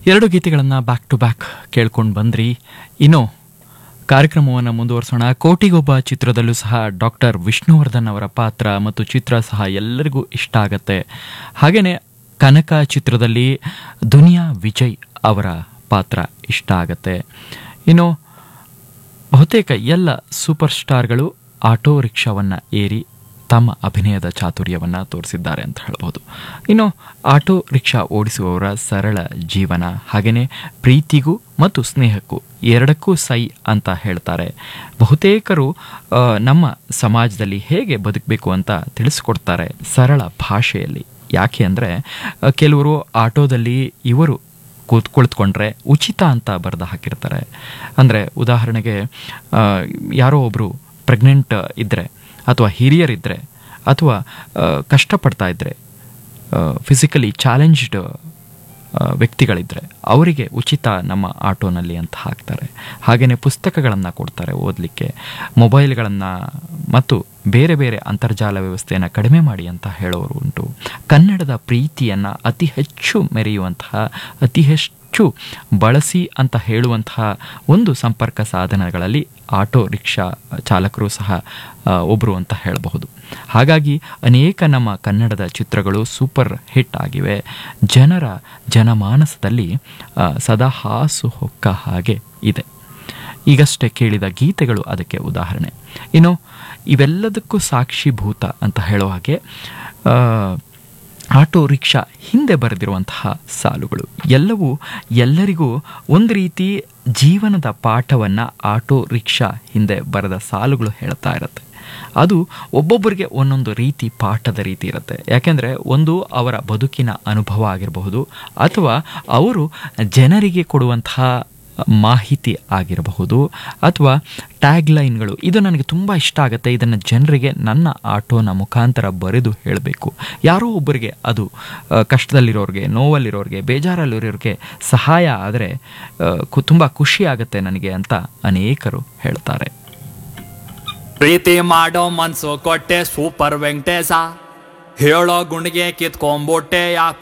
ಎರಡು ಗೀತೆಗಳನ್ನು back to back ಕೇಳ್ಕೊಂಡು ಬಂದ್ರಿ ಇನ್ನು ಕಾರ್ಯಕ್ರಮವನ್ನು ಮುಂದುವರಿಸೋಣ ಕೋಟಿಗೊಬ್ಬ ಚಿತ್ರದಲ್ಲೂ ಸಹ ಡಾಕ್ಟರ್ ವಿಷ್ಣುವರ್ಧನ್ ಅವರ ಪಾತ್ರ ಮತ್ತು ಚಿತ್ರ ಸಹ ಎಲ್ಲರಿಗೂ ಇಷ್ಟ ಆಗತ್ತೆ ಹಾಗೆಯೇ ಕನಕ ಚಿತ್ರದಲ್ಲಿ ದುನಿಯಾ ವಿಜಯ್ ಅವರ ಪಾತ್ರ ಇಷ್ಟ ಆಗತ್ತೆ ಇನ್ನು ಬಹುತೇಕ ಎಲ್ಲ ಸೂಪರ್ ಸ್ಟಾರ್ಗಳು ಆಟೋ ರಿಕ್ಷಾವನ್ನು ಏರಿ ತಮ್ಮ ಅಭಿನಯದ ಚಾತುರ್ಯವನ್ನು ತೋರಿಸಿದ್ದಾರೆ ಅಂತ ಹೇಳ್ಬೋದು ಇನ್ನು ಆಟೋ ರಿಕ್ಷಾ ಓಡಿಸುವವರ ಸರಳ ಜೀವನ ಹಾಗೆಯೇ ಪ್ರೀತಿಗೂ ಮತ್ತು ಸ್ನೇಹಕ್ಕೂ ಎರಡಕ್ಕೂ ಸೈ ಅಂತ ಹೇಳ್ತಾರೆ ಬಹುತೇಕರು ಆ, ನಮ್ಮ ಸಮಾಜದಲ್ಲಿ ಹೇಗೆ ಬದುಕಬೇಕು ಅಂತ ತಿಳಿಸ್ಕೊಡ್ತಾರೆ ಸರಳ ಭಾಷೆಯಲ್ಲಿ ಯಾಕೆ ಅಂದರೆ ಕೆಲವರು ಆಟೋದಲ್ಲಿ ಇವರು ಕೂತ್ ಕುಳಿತುಕೊಂಡ್ರೆ ಉಚಿತ ಅಂತ ಬರೆದು ಹಾಕಿರ್ತಾರೆ ಅಂದರೆ ಉದಾಹರಣೆಗೆ ಆ, ಯಾರೋ ಒಬ್ಬರು ಪ್ರೆಗ್ನೆಂಟ್ ಇದ್ದರೆ ಅಥವಾ ಹಿರಿಯರಿದ್ದರೆ ಅಥವಾ ಆ, ಕಷ್ಟಪಡ್ತಾ ಇದ್ದರೆ ಫಿಸಿಕಲಿ ಚಾಲೆಂಜ್ಡ್ ವ್ಯಕ್ತಿಗಳಿದ್ದರೆ ಅವರಿಗೆ ಉಚಿತ ನಮ್ಮ ಆಟೋನಲ್ಲಿ ಅಂತ ಹಾಕ್ತಾರೆ ಹಾಗೆಯೇ ಪುಸ್ತಕಗಳನ್ನು ಕೊಡ್ತಾರೆ ಓದಲಿಕ್ಕೆ ಮೊಬೈಲ್ಗಳನ್ನು ಮತ್ತು ಬೇರೆ ಬೇರೆ ಅಂತರ್ಜಾಲ ವ್ಯವಸ್ಥೆಯನ್ನು ಕಡಿಮೆ ಮಾಡಿ ಅಂತ ಹೇಳೋರು ಉಂಟು ಕನ್ನಡದ ಪ್ರೀತಿಯನ್ನು ಅತಿ ಹೆಚ್ಚು ಮೆರೆಯುವಂತಹ ಅತಿ ಹೆಚ್ಚು ಬಳಸಿ ಅಂತ ಹೇಳುವಂತಹ ಒಂದು ಸಂಪರ್ಕ ಸಾಧನಗಳಲ್ಲಿ ಆಟೋ ರಿಕ್ಷಾ ಚಾಲಕರು ಸಹ ಆ, ಒಬ್ಬರು ಅಂತ ಹೇಳಬಹುದು ಹಾಗಾಗಿ ಅನೇಕ ನಮ್ಮ ಕನ್ನಡದ ಚಿತ್ರಗಳು ಸೂಪರ್ ಹಿಟ್ ಆಗಿವೆ ಜನರ ಜನಮಾನಸದಲ್ಲಿ ಆ, ಸದಾ ಹಾಸು ಹೊಕ್ಕ ಹಾಗೆ ಇದೆ ಈಗಷ್ಟೇ ಕೇಳಿದ ಗೀತೆಗಳು ಅದಕ್ಕೆ ಉದಾಹರಣೆ ಇನ್ನು ಇವೆಲ್ಲದಕ್ಕೂ ಸಾಕ್ಷಿಭೂತ ಅಂತ ಹೇಳೋ ಹಾಗೆ ಆ, ಆಟೋ ರಿಕ್ಷಾ ಹಿಂದೆ ಬರೆದಿರುವಂತಹ ಸಾಲುಗಳು ಎಲ್ಲವೂ ಎಲ್ಲರಿಗೂ ಒಂದು ರೀತಿ ಜೀವನದ ಪಾಠವನ್ನು ಆಟೋ ರಿಕ್ಷಾ ಹಿಂದೆ ಬರೆದ ಸಾಲುಗಳು ಹೇಳ್ತಾ ಇರುತ್ತೆ ಅದು ಒಬ್ಬೊಬ್ಬರಿಗೆ ಒಂದೊಂದು ರೀತಿ ಪಾಠದ ರೀತಿ ಇರುತ್ತೆ ಯಾಕೆಂದರೆ ಒಂದು ಅವರ ಬದುಕಿನ ಅನುಭವ ಆಗಿರಬಹುದು ಅಥವಾ ಅವರು ಜನರಿಗೆ ಕೊಡುವಂತಹ ಮಾಹಿತಿ ಆಗಿರಬಹುದು ಅಥವಾ ಟ್ಯಾಗ್ ಲೈನ್ಗಳು ಇದು ನನಗೆ ತುಂಬ ಇಷ್ಟ ಆಗುತ್ತೆ ಇದನ್ನು ಜನರಿಗೆ ನನ್ನ ಆಟೋನ ಮುಖಾಂತರ ಬರೆದು ಹೇಳಬೇಕು ಯಾರೋ ಒಬ್ಬರಿಗೆ ಅದು ಆ, ಕಷ್ಟದಲ್ಲಿರೋರಿಗೆ ನೋವಲ್ಲಿರೋರಿಗೆ ಬೇಜಾರಲ್ಲಿರೋರಿಗೆ ಸಹಾಯ ಆದರೆ ತುಂಬ ಖುಷಿ ಆಗುತ್ತೆ ನನಗೆ ಅಂತ ಅನೇಕರು ಹೇಳ್ತಾರೆ ಪ್ರೀತಿ ಮಾಡೋ ಮನ್ಸು ಕೊಟ್ಟೆ ಸೂಪರ್ ವೆಂಕಟೇಶ ಹೇಳೋ ಗುಂಡಿಗೆ ಕಿತ್ಕೊಂಬೋಟೆ ಯಾಕೋ